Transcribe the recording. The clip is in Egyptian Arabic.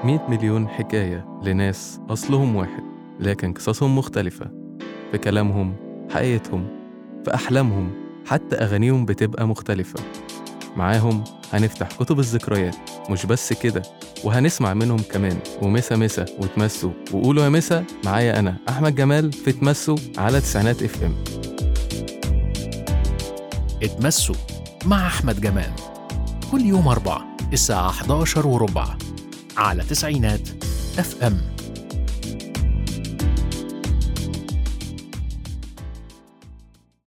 100 مليون حكاية لناس أصلهم واحد لكن قصصهم مختلفة في كلامهم حقيقتهم في أحلامهم حتى أغانيهم بتبقى مختلفة معاهم هنفتح كتب الذكريات مش بس كده وهنسمع منهم كمان ومسا مسا وتمسوا وقولوا يا مسا معايا أنا أحمد جمال في تمسوا على تسعينات اف ام اتمسوا مع أحمد جمال كل يوم أربعة الساعة 11 وربع على تسعينات اف ام